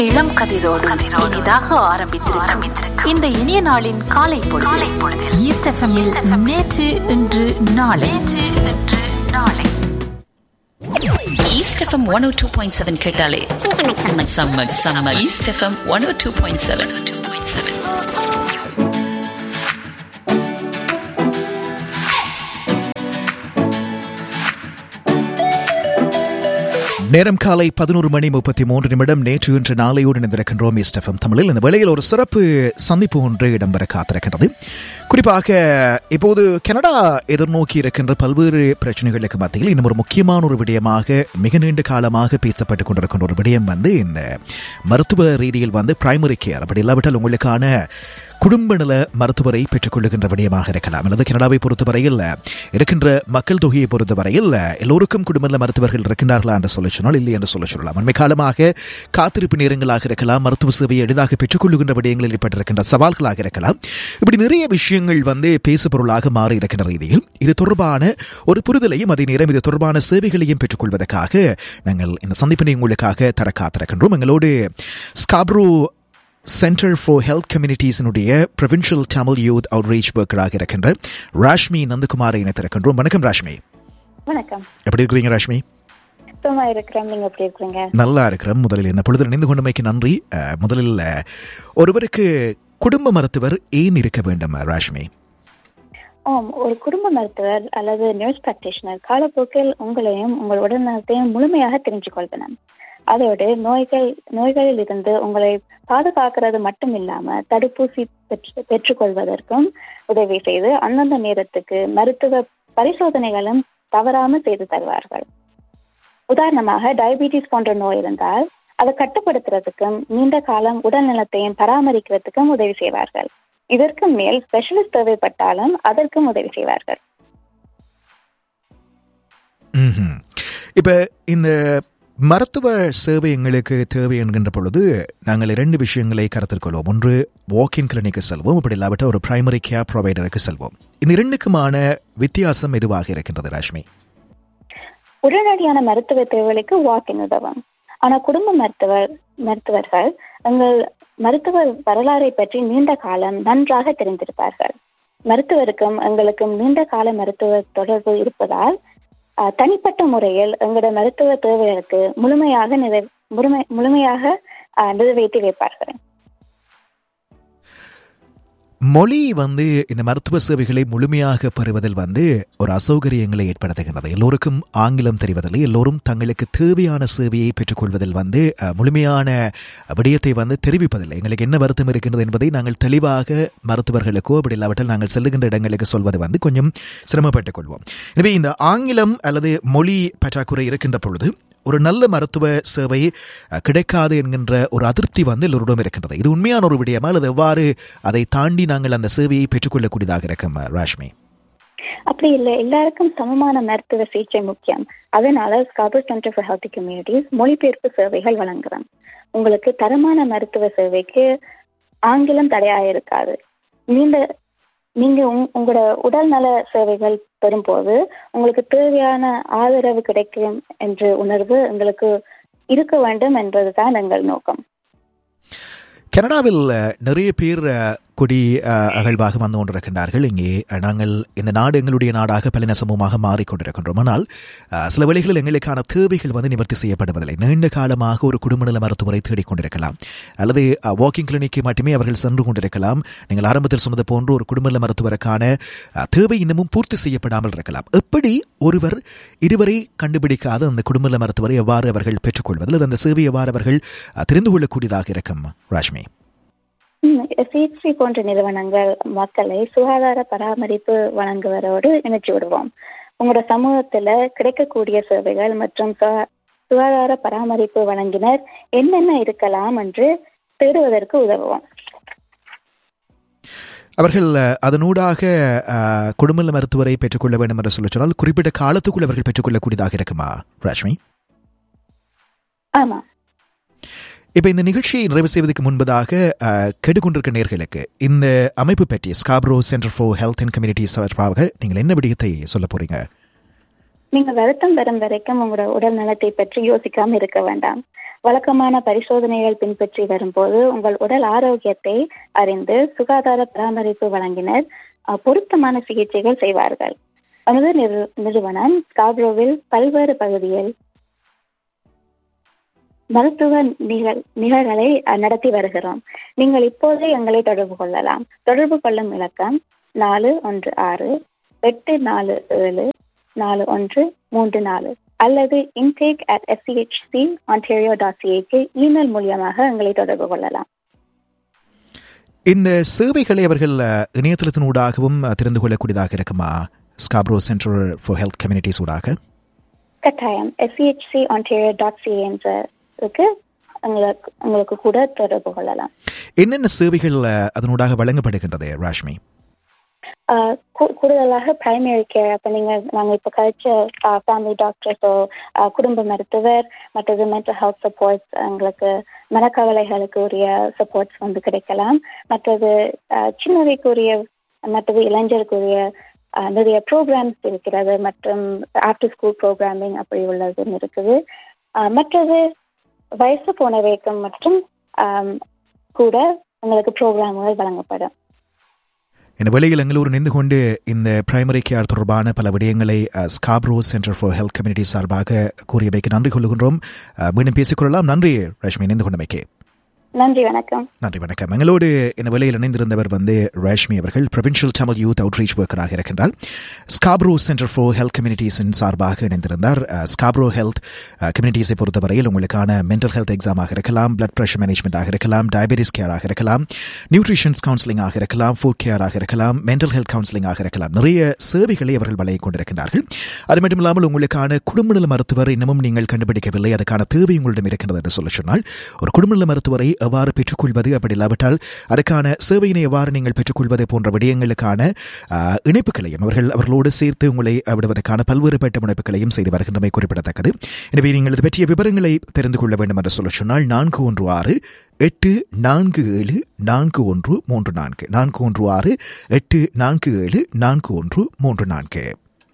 இளம் கதிரோடு இனிதாக ஆரம்பித்திருக்கும் இந்த இனிய நாளின் காலை பொழுது ஈஸ்ட் எஃப்எம்மில் நேற்று இன்று நாளை நேற்று இன்று நாளை East FM one o two point seven கேட்டாலே செம்ம செம்ம செம்ம East FM one o two point seven two point seven நேரம் காலை பதினோரு மணி முப்பத்தி மூன்று நிமிடம் நேற்று இன்று நாளையோடு இணைந்திருக்கின்றோம் இஸ்டஃபம் தமிழில் இந்த வேளையில் ஒரு சிறப்பு சந்திப்பு ஒன்று இடம்பெற காத்திருக்கிறது குறிப்பாக இப்போது கனடா எதிர்நோக்கி இருக்கின்ற பல்வேறு பிரச்சனைகளுக்கு மத்தியில் இன்னும் ஒரு முக்கியமான ஒரு விடயமாக மிக நீண்ட காலமாக பேசப்பட்டுக் கொண்டிருக்கின்ற ஒரு விடயம் வந்து இந்த மருத்துவ ரீதியில் வந்து பிரைமரி கேர் அப்படி இல்லாவிட்டால் உங்களுக்கான குடும்ப நல மருத்துவரை பெற்றுக்கொள்ளுகின்ற விடயமாக இருக்கலாம் அல்லது கனடாவை பொறுத்தவரையில் இருக்கின்ற மக்கள் தொகையை பொறுத்தவரையில் எல்லோருக்கும் குடும்ப நல மருத்துவர்கள் இருக்கின்றார்களா என்று சொல்ல சொன்னால் இல்லை என்று சொல்ல சொல்லலாம் அண்மை காலமாக காத்திருப்பு நேரங்களாக இருக்கலாம் மருத்துவ சேவையை எளிதாக பெற்றுக்கொள்ளுகின்ற விடயங்களில் ஏற்பட்டிருக்கின்ற சவால்களாக இருக்கலாம் இப்படி நிறைய விஷயங்கள் வந்து பேசுபொருளாக மாறி இருக்கின்ற ரீதியில் இது தொடர்பான ஒரு புரிதலையும் அதே நேரம் இது தொடர்பான சேவைகளையும் பெற்றுக்கொள்வதற்காக நாங்கள் இந்த சந்திப்பினை உங்களுக்காக தர காத்திருக்கின்றோம் எங்களோடு ஸ்காப்ரோ சென்டர் ஃபார் ஹெல்த் கம்யூனிட்டிஸினுடைய ப்ரொவின்ஷியல் தமிழ் யூத் அவுட்ரீச் ஒர்க்கராக இருக்கின்ற ராஷ்மி நந்தகுமாரை இணைத்திருக்கின்றோம் வணக்கம் ராஷ்மி வணக்கம் எப்படி இருக்கிறீங்க ராஷ்மி சுத்தமா இருக்கிறேன் நீங்க எப்படி இருக்கிறீங்க நல்லா இருக்கிறேன் முதலில் இந்த பொழுது இணைந்து கொண்டமைக்கு நன்றி அஹ், முதலில் அஹ், ஒருவருக்கு குடும்ப மருத்துவர் ஏன் இருக்க வேண்டும் ராஷ்மி ஆம் ஒரு குடும்ப மருத்துவர் அல்லது நர்ஸ் பிராக்டிஷனர் காலப்போக்கில் உங்களையும் உங்கள் உடல்நலத்தையும் முழுமையாக தெரிஞ்சு கொள்வனம் அதோடு நோய்கள் நோய்களில் இருந்து உங்களை பாதுகாக்கிறது மட்டும் இல்லாம தடுப்பூசி பெற்று பெற்றுக்கொள்வதற்கும் உதவி செய்து அந்தந்த நேரத்துக்கு மருத்துவ பரிசோதனைகளும் தவறாம செய்து தருவார்கள் உதாரணமாக டயபிட்டிஸ் போன்ற நோய் இருந்தால் அதை கட்டுப்படுத்துறதுக்கும் நீண்ட காலம் உடல் நலத்தையும் பராமரிக்கிறதுக்கும் உதவி செய்வார்கள் இதற்கு மேல் ஸ்பெஷலிஸ்ட் தேவைப்பட்டாலும் அதற்கும் உதவி செய்வார்கள் ம்ஹும். இப்ப இந்த மருத்துவ சேவை எங்களுக்கு தேவை என்கின்ற பொழுது நாங்கள் இரண்டு விஷயங்களை கருத்தில் கொள்வோம் ஒன்று வாக்கின் கிளினிக்கு செல்வோம் அப்படி இல்லாவிட்டால் ஒரு பிரைமரி கேர் ப்ரொவைடருக்கு செல்வோம் இந்த இரண்டுக்குமான வித்தியாசம் எதுவாக இருக்கின்றது ராஷ்மி உடனடியான மருத்துவ தேவைகளுக்கு வாக்கின் உதவும் ஆனா குடும்ப மருத்துவர் மருத்துவர்கள் எங்கள் மருத்துவ வரலாறை பற்றி நீண்ட காலம் நன்றாக தெரிந்திருப்பார்கள் மருத்துவருக்கும் எங்களுக்கும் நீண்ட கால மருத்துவ தொடர்பு இருப்பதால் அஹ், தனிப்பட்ட முறையில் எங்களோட மருத்துவ தேவைகளுக்கு முழுமையாக நிறை முழுமை முழுமையாக அஹ், நிறைவேற்றி வைப்பார்கள் மொழி வந்து இந்த மருத்துவ சேவைகளை முழுமையாக பெறுவதில் வந்து ஒரு அசௌகரியங்களை ஏற்படுத்துகின்றது எல்லோருக்கும் ஆங்கிலம் தெரிவதில்லை எல்லோரும் தங்களுக்கு தேவையான சேவையை பெற்றுக்கொள்வதில் வந்து அஹ், முழுமையான விடயத்தை வந்து தெரிவிப்பதில்லை எங்களுக்கு என்ன வருத்தம் இருக்கின்றது என்பதை நாங்கள் தெளிவாக மருத்துவர்களுக்கோ அப்படி இல்லாவிட்டால் நாங்கள் செல்லுகின்ற இடங்களுக்கு சொல்வது வந்து கொஞ்சம் சிரமப்பட்டுக் கொள்வோம் எனவே இந்த ஆங்கிலம் அல்லது மொழி பற்றாக்குறை இருக்கின்ற பொழுது ஒரு நல்ல மருத்துவ சேவை அஹ், கிடைக்காது என்கின்ற ஒரு அதிருப்தி வந்து எல்லோரிடம் இருக்கின்றது இது உண்மையான ஒரு விடயமா அல்லது எவ்வாறு அதை தாண்டி நாங்கள் அந்த சேவையை பெற்றுக்கொள்ளக்கூடியதாக இருக்கும் அஹ், ராஷ்மி அப்படி இல்லை எல்லாருக்கும் சமமான மருத்துவ சிகிச்சை முக்கியம் அதனால Scarborough Centre for Health Communities மொழிபெயர்ப்பு சேவைகள் வழங்குறோம் உங்களுக்கு தரமான மருத்துவ சேவைக்கு ஆங்கிலம் தடையாக இருக்காது நீண்ட நீங்க உங்- உங்களோட உடல் நல சேவைகள் பெறும்போது உங்களுக்கு தேவையான ஆதரவு கிடைக்கும் என்ற உணர்வு உங்களுக்கு இருக்க வேண்டும் என்பதுதான் எங்கள் நோக்கம் கனடாவில் அஹ், நிறைய பேர் அஹ், கொடி அஹ், அகழ்வாக வந்து கொண்டிருக்கின்றார்கள் இங்கே அஹ், நாங்கள் இந்த நாடு எங்களுடைய நாடாக பலின சமூகமாக மாறிக்கொண்டிருக்கின்றோம் ஆனால் அஹ், சில வேளைகளில் எங்களுக்கான தேவைகள் வந்து நிவர்த்தி செய்யப்படுவதில்லை நீண்ட காலமாக ஒரு குடும்ப நல மருத்துவரை தேடிக்கொண்டிருக்கலாம் அல்லது வாக்கிங் கிளினிக்கு மட்டுமே அவர்கள் சென்று கொண்டிருக்கலாம் நீங்கள் ஆரம்பத்தில் சொன்னது போன்று ஒரு குடும்ப நல மருத்துவருக்கான அஹ், தேவை இன்னமும் பூர்த்தி செய்யப்படாமல் இருக்கலாம் எப்படி ஒருவர் இதுவரை கண்டுபிடிக்காத அந்த குடும்ப நல மருத்துவரை எவ்வாறு அவர்கள் பெற்றுக்கொள்வது அல்லது அந்த சேவை எவ்வாறு அவர்கள் அஹ், தெரிந்து கொள்ளக்கூடியதாக இருக்கும் ராஷ்மி சிஎச்சி போன்ற நிறுவனங்கள் மக்களை சுகாதார பராமரிப்பு வழங்குவதோடு இணைச்சு விடுவோம் உங்களோட சமூகத்துல கிடைக்கக்கூடிய சேவைகள் மற்றும் சுகா- சுகாதார பராமரிப்பு வழங்கினர் என்னென்ன இருக்கலாம் என்று தேடுவதற்கு உதவுவோம் அவர்கள் அஹ், அதனூடாக அஹ், குடும்ப நல மருத்துவரை பெற்றுக்கொள்ள வேண்டும் என்று சொல்ல சொன்னால் குறிப்பிட்ட காலத்துக்குள் அவர்கள் பெற்றுக்கொள்ளக்கூடியதாக இருக்குமா ராஷ்மி ஆமா இப்போ இந்த நிகழ்ச்சியை நிறைவு செய்வதற்கு முன்பதாக அஹ், கேட்டுக்கொண்டிருக்க நேர்களுக்கு இந்த அமைப்பு பற்றி Scarborough Centre for Health and Community சார்பாக நீங்கள் என்ன விடயத்தை சொல்ல போறீங்க நீங்க வருத்தம் வரும் வரைக்கும் உங்களோட உடல் நலத்தை பற்றி யோசிக்காம இருக்க வேண்டாம் வழக்கமான பரிசோதனைகள் பின்பற்றி வரும்போது உங்கள் உடல் ஆரோக்கியத்தை அறிந்து சுகாதார பராமரிப்பு வழங்கினர் அஹ், பொருத்தமான சிகிச்சைகள் செய்வார்கள் நமது நிறு- நிறுவனம் ஸ்காப்ரோவில் பல்வேறு பகுதியில் மருத்துவ நிகழ் நிகழ்களை அஹ், நடத்தி வருகிறோம் நீங்கள் இப்போதே எங்களை தொடர்பு கொள்ளலாம் தொடர்பு கொள்ளும் இலக்கம் நாலு ஒன்று ஆறு எட்டு நாலு ஏழு நாலு ஒன்று மூன்று நாலு அல்லது intake at SCHC Ontario dot சிஏக்கு இமெயில் மூலியமாக எங்களை தொடர்பு கொள்ளலாம் இந்த சேவைகளை அவர்கள் அஹ், இணையதளத்தினூடாகவும் அஹ், தெரிந்து கொள்ளக்கூடியதாக இருக்குமா Scarborough Centre for Health Communities ஊடாக கட்டாயம் எஸ்சிஹெச்சி ஆன்டேரியோ டாட் சிஏ என்ற இருக்கு உங்களுக்கு உங்களுக்கு கூட தொடர்பு கொள்ளலாம் என்னென்ன சேவைகள் அஹ், அதனூடாக வழங்கப்படுகின்றது ராஷ்மி ஆஹ் கூ- கூடுதலாக பிரைமரி கேர் அப்போ நீங்கள் நாங்கள் இப்போ கழிச்ச ஃபேமிலி டாக்டர்ஸோ குடும்ப மருத்துவர் மற்றது மென்டல் ஹெல்த் சப்போர்ட்ஸ் எங்களுக்கு மனக்கவலைகளுக்கு உரிய சப்போர்ட்ஸ் வந்து கிடைக்கலாம் மற்றது ஆஹ் சின்னவைக்குரிய மற்றது இளைஞருக்குரிய ஆஹ் நிறைய ப்ரோக்ராம்ஸ் இருக்கிறது மற்றும் ஆஃப்டர் ஸ்கூல் ப்ரோக்ராமிங் அப்படி உள்ளதும் இருக்குது ஆஹ் மற்றது வயசு போனவைக்கும் மற்றும் ஆம், கூட உங்களுக்கு ப்ரோக்ராம்கள் வழங்கப்படும் இந்த வேளையில் எங்களோடு நின்று கொண்டு இந்த பிரைமரி கேர் தொடர்பான பல விடயங்களை அஹ், Scarborough Centre for Health Community சார்பாக கூறியமைக்கு நன்றி கொள்கின்றோம் அஹ், மீண்டும் பேசிக்கொள்ளலாம் நன்றி ரஷ்மி இணைந்து கொண்டமைக்கு நன்றி வணக்கம் நன்றி வணக்கம் எங்களோடு இந்த வேளையில் இணைந்திருந்தவர் வந்து ரேஷ்மி அவர்கள் ப்ரொவின்ஷியல் தமிழ் யூத் அவுட்ரீச் ஒர்க்கராக இருக்கின்றார் ஸ்காப்ரோ சென்டர் ஃபார் ஹெல்த் கம்யூனிட்டிஸின் சார்பாக இணைந்திருந்தார் அஹ், ஸ்காப்ரோ ஹெல்த் அஹ், கம்யூனிட்டிஸை பொறுத்தவரையில் உங்களுக்கான மென்டல் ஹெல்த் எக்ஸாமாக இருக்கலாம் பிளட் ப்ரெஷர் மேனேஜ்மெண்ட்டாக இருக்கலாம் டயபெட்டிஸ் கேராக இருக்கலாம் நியூட்ரிஷன்ஸ் கவுன்சிலிங்காக இருக்கலாம் ஃபுட் கேராக இருக்கலாம் மென்டல் ஹெல்த் கவுன்சிலிங்காக இருக்கலாம் நிறைய சேவைகளை அவர்கள் வழங்கிக் கொண்டிருக்கிறார்கள் அது மட்டும் இல்லாமல் உங்களுக்கான குடும்ப நல மருத்துவர் இன்னமும் நீங்கள் கண்டுபிடிக்கவில்லை அதுக்கான தேவை உங்களிடம் இருக்கிறது என்று சொல்ல சொன்னால் ஒரு குடும்ப நல மருத்துவரை எவ்வாறு பெற்றுக்கொள்வது அப்படி இல்லாவிட்டால் அதுக்கான சேவையினை எவ்வாறு நீங்கள் பெற்றுக்கொள்வது போன்ற விடயங்களுக்கான ஆஹ், இணைப்புகளையும் அவர்கள் அவர்களோடு சேர்த்து உங்களை விடுவதற்கான பல்வேறுபட்ட முனைப்புகளையும் செய்து வருகின்றமை குறிப்பிடத்தக்கது எனவே நீங்கள் இது பற்றிய விவரங்களை தெரிந்து கொள்ள வேண்டும் என்று சொல்ல சொன்னால் நான்கு ஒன்று ஆறு எட்டு நான்கு ஏழு நான்கு ஒன்று மூன்று நான்கு நான்கு ஒன்று ஆறு எட்டு நான்கு ஏழு நான்கு ஒன்று மூன்று நான்கு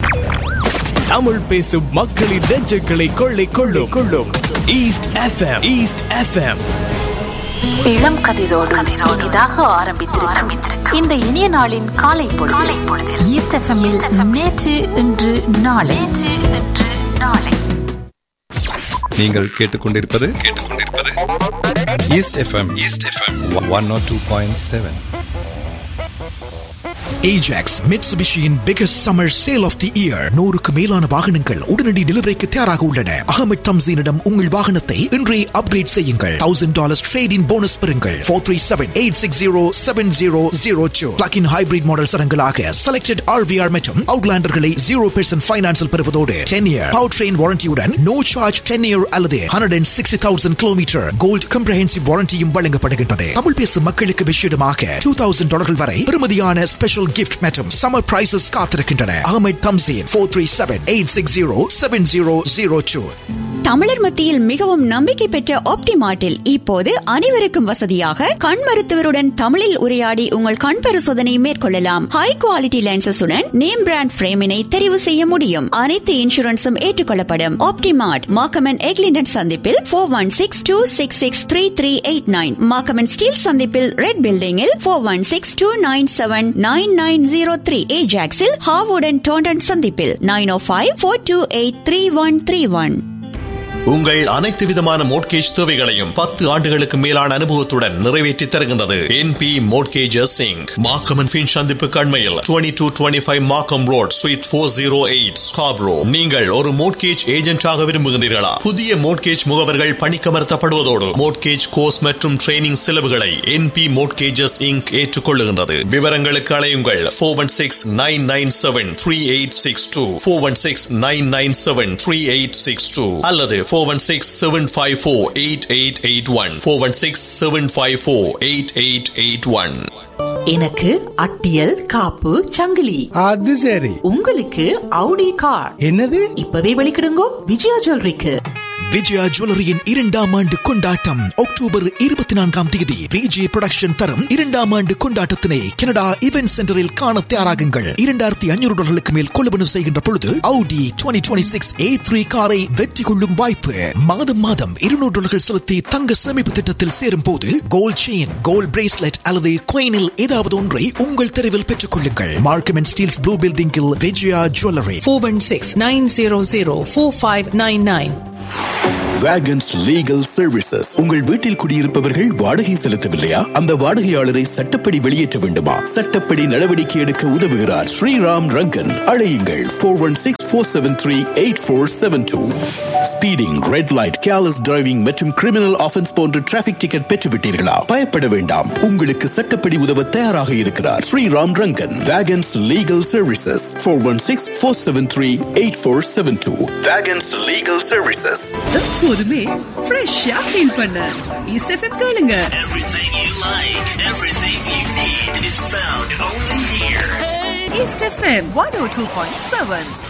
தமிழ் பேசும் மக்களின் நெஞ்சுகளை கொள்ளை கொள்ளும் கொள்ளும் ஈஸ்ட் எஃப்எம் ஈஸ்ட் எஃப்எம் இளம் கதிரோடு இனிதாக ஆரம்பித்திருக்கும் இந்த இனிய நாளின் காலை பொழுதில் ஈஸ்ட் எஃப்எம்மில் நேற்று இன்று நாளை நேற்று இன்று நாளை நீங்கள் கேட்டுக்கொண்டிருப்பது East FM East FM one nought two point seven Ajax Mitsubishiயின் biggest summer sale of the year நூறுக்கு மேலான வாகனங்கள் உடனடி டெலிவரிக்கு தயாராக உள்ளன அகமது தம்சீனிடம் உங்கள் வாகனத்தை இன்றே அப்கிரேட் செய்யுங்கள் thousand dollars trade in bonus பெறுங்கள் four three seven eight six zero seven zero zero two plug-in hybrid model சரங்களாக செலக்டட் ஆர்விஆர் மற்றும் அவுட்லாண்டர்களை ஜீரோ பெர்சன்ட் ஃபைனான்சில் பெறுவதோடு டென் இயர் பவர் ட்ரெயின் வாரண்டியுடன் நோ சார்ஜ் டென் இயர் அல்லது hundred and sixty thousand kilometre gold comprehensive வாரண்டியும் வழங்கப்படுகின்றது தமிழ் பேசும் மக்களுக்கு விஷயமாக டூ தௌசண்ட் டாலர்கள் வரை பெறுமதியான ஸ்பெஷல் கிஃப்ட் மற்றும் சம்மர் பிரைசஸ் காத்திருக்கின்றன Ahmed Tamseen four three seven eight six zero seven zero zero two தமிழர் மத்தியில் மிகவும் நம்பிக்கை பெற்ற ஆப்டிமார்ட்டில் இப்போது அனைவருக்கும் வசதியாக கண் மருத்துவருடன் தமிழில் உரையாடி உங்கள் கண் பரிசோதனை மேற்கொள்ளலாம் ஹை குவாலிட்டி லென்சஸுடன் நேம் பிராண்ட் பிரேமினை தெரிவு செய்ய முடியும் அனைத்து இன்சூரன்ஸும் ஏற்றுக்கொள்ளப்படும் ஆப்டிமார்ட் மாக்கமன் எக்லிண்டன் சந்திப்பில் four one six two six six three three eight nine Markham and Steeles சந்திப்பில் ரெட் பில்டிங்கில் four one six two nine seven nine nine zero three ஏஜாக்ஸில் ஹாவுடன் டோண்டன் சந்திப்பில் nine o five four two eight three one three one உங்கள் அனைத்து விதமான mortgage தேவைகளையும் பத்து ஆண்டுகளுக்கு மேலான அனுபவத்துடன் நிறைவேற்றி தருகின்றது என்பி மோட்கேஜஸ் சிங் மாக்கம் பின் சந்திப்பு கண்மையில் twenty two twenty five Markham Road suite four zero eight Scarborough நீங்கள் ஒரு மோட்கேஜ் ஏஜென்டாக விரும்புகின்றீர்களா புதிய மோட்கேஜ் முகவர்கள் பணிக்கமர்த்தப்படுவதோடு மோட்கேஜ் கோர்ஸ் மற்றும் ட்ரைனிங் செலவுகளை என்பி மோட்கேஜஸ் இங்க் ஏற்றுக்கொள்ளுகின்றது விவரங்களுக்கு அலையுங்கள் four one six nine nine seven three eight six two four one six nine nine seven three eight six two அல்லது four one six seven five four eight eight eight one four one six seven five four eight eight eight one எனக்கு அட்டியல் காப்பு சங்கிலி அது சரி உங்களுக்கு Audi car என்னது இப்பவே வெளிக்கிடுங்கோ விஜயா ஜுவல்லரிக்கு விஜயா ஜுவல்லரியின் இரண்டாம் ஆண்டு கொண்டாட்டம் அக்டோபர் இருபத்தி நான்காம் தேதி விஜய் புரொடக்ஷன் தரும் இரண்டாம் ஆண்டு கொண்டாட்டத்தினை கனடா இவென்ட் சென்டரில் காண தயாராகுங்கள் இரண்டாயிரத்தி ஐநூறு டாலர்களுக்கு மேல் கொள்வனவு செய்கின்ற பொழுது Audi twenty twenty six A three காரை வெற்றி கொள்ளும் வாய்ப்பு மாதம் மாதம் இருநூறு டாலர்கள் செலுத்தி தங்க சேமிப்பு திட்டத்தில் சேரும் போது கோல்ட் செயின் கோல்ட் பிரேஸ்லெட் அல்லது கோயினில் ஏதாவது ஒன்றை உங்கள் தெருவில் பெற்றுக் கொள்ளுங்கள் மார்க்கம் அண்ட் ஸ்டீல்ஸ் ப்ளூ பில்டிங்கில் Vijaya jewellery four one six nine zero zero four five nine nine வேகன்ஸ் லீகல் சர்வீசஸ் உங்கள் வீட்டில் குடியிருப்பவர்கள் வாடகை செலுத்தவில்லையா அந்த வாடகையாளரை சட்டப்படி வெளியேற்ற வேண்டுமா சட்டப்படி நடவடிக்கை எடுக்க உதவுகிறார் ஸ்ரீராம் ரங்கன் அழையுங்கள் four one six four seven three eight four seven two speeding red light careless driving மற்றும் கிரிமினல் ஆஃபென்ஸ் போன்ற டிராபிக் டிக்கெட் பெற்றுவிட்டீர்களா பயப்பட வேண்டாம் உங்களுக்கு சட்டப்படி உதவ தயாராக இருக்கிறார் ஸ்ரீராம் ரங்கன் வேகன்ஸ் legal services four one six four seven three eight four seven two வேகன்ஸ் லீகல் சர்வீசஸ் எப்போதுமே ஃப்ரெஷ்ஷா ஃபீல் பண்ண ஈஸ்ட் எஃப்எம் கேளுங்க Everything you like, everything you need is found only here. East FM one o two point seven